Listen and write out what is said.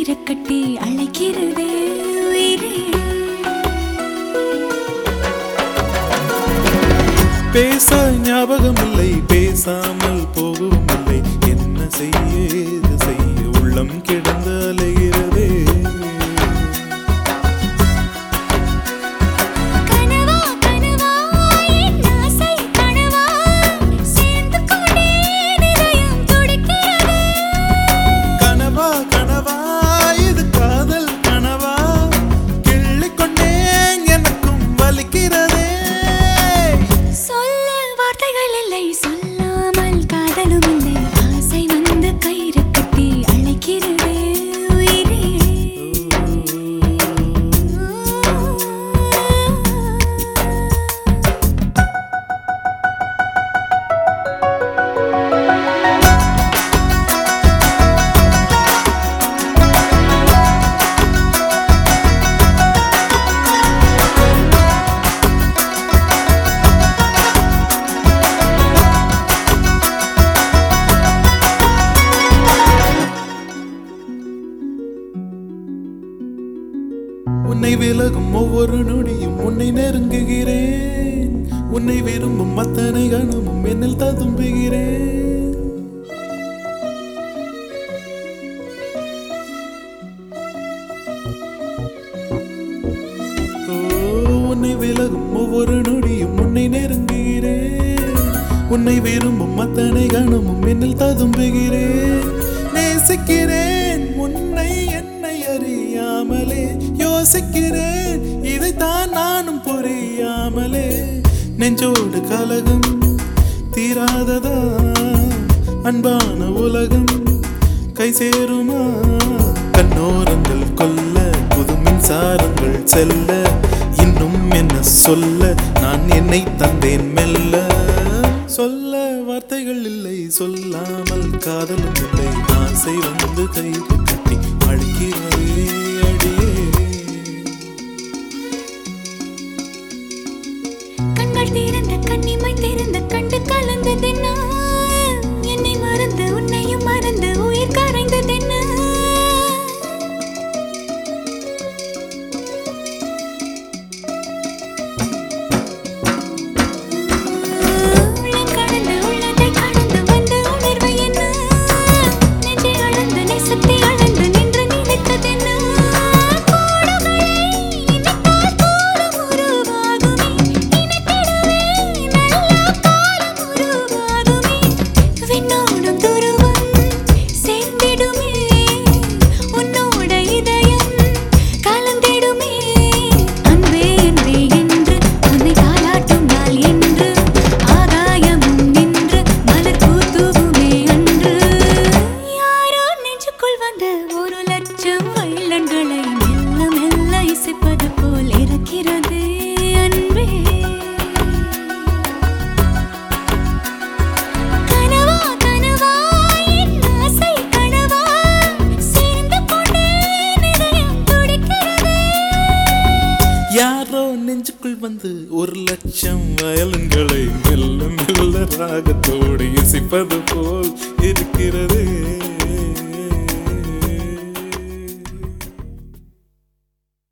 கயிறு கட்டி அழைக்கிறதே உயிரே பேச ஞாபகம் இல்லை பேசாமல் போகவும் இல்லை என்ன செய்ய ஏது செய்ய உள்ளம் கிடந்து அலைகிறதே கனவா கனவா என் ஆசை கனவா சேர்ந்து கொண்டே இதயம் துடிக்கிறதே கனவா கனவா இது காதல் கனவா கிள்ளிக்கொண்டேன் எனக்கும் வலிக்கிறதே சொல்ல வார்த்தைகள் இல்லை சொல்லாமல் காதலும் இல்லை ஆசை வந்து கயிறு கட்டி அழைக்கிறதே உயிரே உன்னை விலகும் ஒவ்வொரு நொடியும் உன்னை நெருங்குகிறேன் உன்னை விரும்பும் அத்தனை கணமும் என்னில் ததும்புகிறேன் ஓ, உன்னை விலகும் ஒவ்வொரு நொடியும் உன்னை நெருங்குகிறேன் உன்னை விரும்பும் அத்தனை கணமும் என்னில் ததும்புகிறேன் நேசிக்கிறேன் உன்னை என்னை அறியாமலே யோசிக்கிறேன் இதைத்தான் நானும் புரியாமலே நெஞ்சோடு கலகம் தீராததா அன்பான உலகம் கை சேருமா கண்ணோரங்கள் கொல்ல புது மின்சாரங்கள் செல்ல இன்னும் என்ன சொல்ல நான் என்னை தந்தேன் மெல்ல சொல்ல வார்த்தைகள் இல்லை சொல்லாமல் காதலும் இல்லை ஆசை வந்து கைது கட்டி அழுகிறதே அடியே கண்கள் திறந்த கண்ணிமை திறந்த கண்டு கலந்ததென்ன என்னை மறந்து உன்னையும் மறந்து உயிர் கரைந்ததென்ன உள்ளம் கடந்து உள்ளத்தை கடந்து வந்த உணர்வு என்ன நெஞ்சை அளந்து நேசத்தை அளந்து நின்று நினைத்ததென்ன கோடுகளை இணைத்தால் போலும் உருவாகுமே இணைத்திடவே நல்ல காலம் உருவாகுமே விண்ணோடும் துருவம் சேர்ந்திடுமே உன்னோட இதயம் கலந்திடுமே அன்பே அன்பே என்று உன்னை தாலாட்டும் நாள் என்று ஆகாயமும் நின்று மலர் பூத்துவுமே அன்று யாரோ நெஞ்சுக்குள் வந்த ஒரு லட்சம் வைலன்களை மெல்ல மெல்ல இசைப்பது போல் இருக்கிறது அன்பே கனவா கனவா என் ஆசை கனவா சேர்ந்து கொண்டே இதயம் துடிக்கிறதே யாரோ நெஞ்சுக்குள் வந்து ஒரு லட்சம் வயலன்களை மெல்ல மெல்ல ராகத்தோடு இசைப்பது போல் இருக்கிறதே